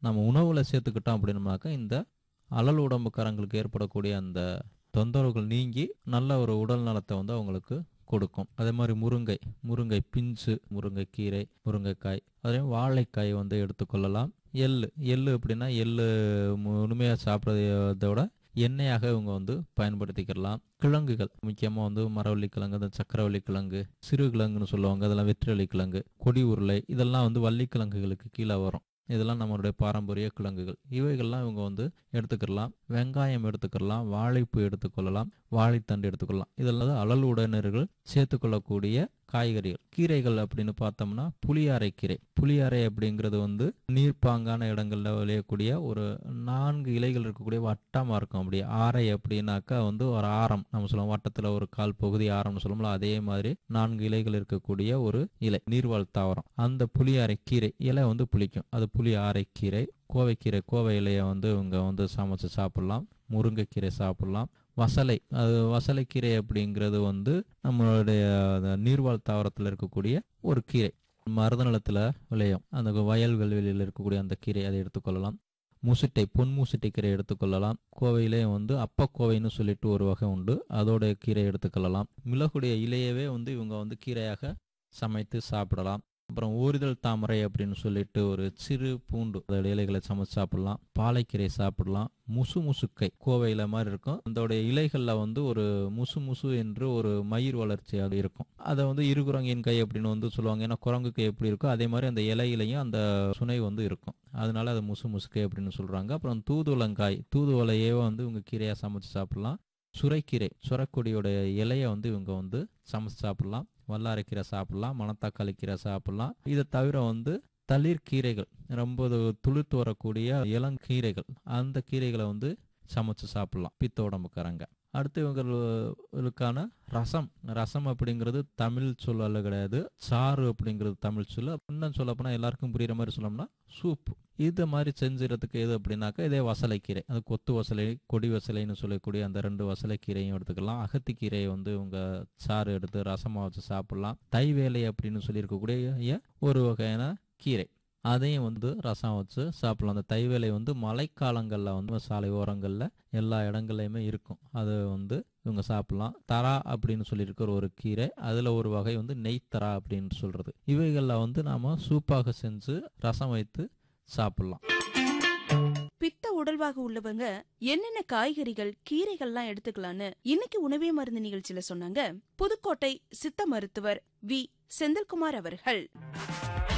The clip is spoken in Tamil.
நம்ம உணவில் சேர்த்துக்கிட்டோம் அப்படின்னாக்கா இந்த அழல் உடம்புக்காரங்களுக்கு ஏற்படக்கூடிய அந்த தொந்தரவுகள் நீங்கி நல்ல ஒரு உடல் நலத்தை வந்து அவங்களுக்கு கொடுக்கும் அதே மாதிரி முருங்கை முருங்கை பிஞ்சு முருங்கைக்கீரை முருங்கைக்காய் அதே வாழைக்காய் வந்து எடுத்துக்கொள்ளலாம் எள்ளு எள்ளு அப்படின்னா எள்ளு முழுமையாக சாப்பிட்றதை விட எண்ணெயாக இவங்க வந்து பயன்படுத்திக்கலாம் கிழங்குகள் முக்கியமாக வந்து மரவள்ளி கிழங்கு அந்த சக்கரவள்ளி கிழங்கு சிறு கிழங்குன்னு சொல்லுவாங்க அதெல்லாம் வெற்றிவள்ளி கிழங்கு கொடி உருளை இதெல்லாம் வந்து வள்ளி கிழங்குகளுக்கு கீழே வரும் இதெல்லாம் நம்மளுடைய பாரம்பரிய கிழங்குகள் இவைகள்லாம் இவங்க வந்து எடுத்துக்கலாம் வெங்காயம் எடுத்துக்கலாம் வாழைப்பூ எடுத்துக்கொள்ளலாம் வாழைத்தண்டு எடுத்துக்கொள்ளலாம் இதெல்லாம் அழல் உடனர்கள் சேர்த்துக்கொள்ளக்கூடிய காய்கறிகள் கீரைகள் அப்படின்னு பார்த்தோம்னா புளியாரை கீரை புளியாரை அப்படிங்கிறது வந்து நீர்ப்பாங்கான இடங்கள்ல விளையக்கூடிய ஒரு நான்கு இலைகள் இருக்கக்கூடிய வட்டமா இருக்கும் அப்படி ஆரை அப்படின்னாக்கா வந்து ஒரு ஆரம் நம்ம சொல்லுவோம் வட்டத்துல ஒரு கால் பகுதி ஆரம்னு சொல்லுவோம்ல அதே மாதிரி நான்கு இலைகள் இருக்கக்கூடிய ஒரு இலை நீர்வாழ் தாவரம் அந்த புளியாரை கீரை இலை வந்து புளிக்கும் அது புளி ஆரை கீரை கோவைக்கீரை கோவை இலையை வந்து இவங்க வந்து சமைச்சு சாப்பிடலாம் முருங்கைக்கீரை சாப்பிடலாம் வசலை அது வசலைக்கீரை அப்படிங்கிறது வந்து நம்மளுடைய அந்த நீர்வாழ் தாவரத்தில் இருக்கக்கூடிய ஒரு கீரை மருதநிலத்தில் விளையும் அந்த வயல்வெளியில் இருக்கக்கூடிய அந்த கீரை அதை எடுத்துக்கொள்ளலாம் முசிட்டை பொன் முசிட்டை கீரை எடுத்துக்கொள்ளலாம் கோவையிலே வந்து அப்பக்கோவைன்னு சொல்லிட்டு ஒரு வகை உண்டு அதோட கீரை எடுத்துக்கொள்ளலாம் மிளகுடைய இலையவே வந்து இவங்க வந்து கீரையாக சமைத்து சாப்பிடலாம் அப்புறம் ஊரிதழ் தாமரை அப்படின்னு சொல்லிட்டு ஒரு சிறு பூண்டு அதோட இலைகளை சமைச்சு சாப்பிடலாம் பாலைக்கீரை சாப்பிடலாம் முசு முசுக்கை கோவையில மாதிரி இருக்கும் அதோடைய இலைகள்ல வந்து ஒரு முசு முசு என்று ஒரு மயிர் வளர்ச்சி அது இருக்கும் அதை வந்து இருகுரங்கின் கை அப்படின்னு வந்து சொல்லுவாங்க ஏன்னா குரங்கு கை எப்படி இருக்கோ அதே மாதிரி அந்த இலையிலையும் அந்த சுனை வந்து இருக்கும் அதனால அதை முசு முசுக்கை அப்படின்னு சொல்றாங்க அப்புறம் தூதுவளங்காய் தூதுவளையே வந்து இவங்க கீரையா சமைச்சு சாப்பிடலாம் சுரைக்கீரை சுரக்கொடியோட இலையை வந்து இவங்க வந்து சமைச்சு சாப்பிடலாம் வல்லாரைக்கீரை சாப்பிடலாம் மணத்தக்காளி கீரை சாப்பிடலாம் இதை தவிர வந்து தளிர் கீரைகள் ரொம்ப துளிர்த்து வரக்கூடிய இளங்கீரைகள் அந்த கீரைகளை வந்து சமைச்சு சாப்பிடலாம் பித்த உடம்புக்காரங்க அடுத்து இவங்களுக்கான ரசம் ரசம் அப்படிங்கிறது தமிழ் சொல் அல்ல கிடையாது சாறு அப்படிங்கிறது தமிழ் சொல் இன்னும் சொல்ல போனால் எல்லாருக்கும் புரியுற மாதிரி சொல்லணும்னா சூப் இது மாதிரி செஞ்சுறதுக்கு எது அப்படின்னாக்கா இதே வசலைக்கீரை அது கொத்து வசலை கொடி வசலைன்னு சொல்லக்கூடிய அந்த ரெண்டு வசலைக்கீரையும் எடுத்துக்கலாம் அகத்திக்கீரையை வந்து இவங்க சாறு எடுத்து ரசமாக வச்சு சாப்பிடலாம் தைவேலை அப்படின்னு சொல்லியிருக்கக்கூடிய ஒரு வகையான கீரை அதையும் வந்து ரசம் வச்சு சாப்பிடலாம் அந்த தைவேலை வந்து மழைக்காலங்களில் வந்து சாலை ஓரங்களில் எல்லா இடங்கள்லையுமே இருக்கும் அது வந்து இவங்க சாப்பிடலாம் தரா அப்படின்னு சொல்லியிருக்கிற ஒரு கீரை அதில் ஒரு வகை வந்து நெய்த்தரா அப்படின்னு சொல்கிறது இவைகளில் வந்து நாம் சூப்பாக செஞ்சு ரசம் வைத்து சாப்பிடலாம் பித்த உடல்வாக உள்ளவங்க என்னென்ன காய்கறிகள் கீரைகள்லாம் எடுத்துக்கலான்னு இன்னைக்கு உணவே மருந்து நிகழ்ச்சியில சொன்னாங்க புதுக்கோட்டை சித்த மருத்துவர் வி செந்தில்குமார் அவர்கள்